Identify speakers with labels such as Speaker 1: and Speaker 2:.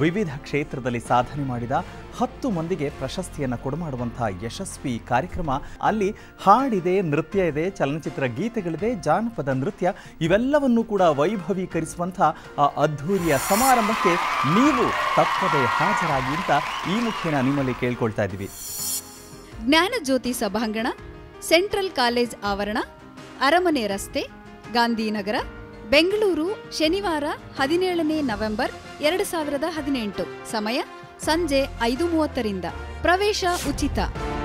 Speaker 1: ವಿವಿಧ ಕ್ಷೇತ್ರದಲ್ಲಿ ಸಾಧನೆ ಮಾಡಿದ ಹತ್ತು ಮಂದಿಗೆ ಪ್ರಶಸ್ತಿಯನ್ನು ಕೊಡಮಾಡುವಂತಹ ಯಶಸ್ವಿ ಕಾರ್ಯಕ್ರಮ ಅಲ್ಲಿ ಹಾಡಿದೆ ನೃತ್ಯ ಇದೆ ಚಲನಚಿತ್ರ ಗೀತೆಗಳಿದೆ ಜಾನಪದ ನೃತ್ಯ ಇವೆಲ್ಲವನ್ನೂ ಕೂಡ ವೈಭವೀಕರಿಸುವಂಥ ಆ ಅದ್ಧೂರಿಯ ಸಮಾರಂಭಕ್ಕೆ ನೀವು ತಪ್ಪದೆ ಹಾಜರಾಗಿ ಅಂತ ಈ ಮುಖೇನ ನಿಮ್ಮಲ್ಲಿ ಕೇಳ್ಕೊಳ್ತಾ ಇದ್ದೀವಿ
Speaker 2: ಜ್ಞಾನಜ್ಯೋತಿ ಸಭಾಂಗಣ ಸೆಂಟ್ರಲ್ ಕಾಲೇಜ್ ಆವರಣ ಅರಮನೆ ರಸ್ತೆ ಗಾಂಧಿನಗರ ಬೆಂಗಳೂರು ಶನಿವಾರ ಹದಿನೇಳನೇ ನವೆಂಬರ್ ಎರಡು ಸಾವಿರದ ಹದಿನೆಂಟು ಸಮಯ ಸಂಜೆ ಐದು ಮೂವತ್ತರಿಂದ ಪ್ರವೇಶ ಉಚಿತ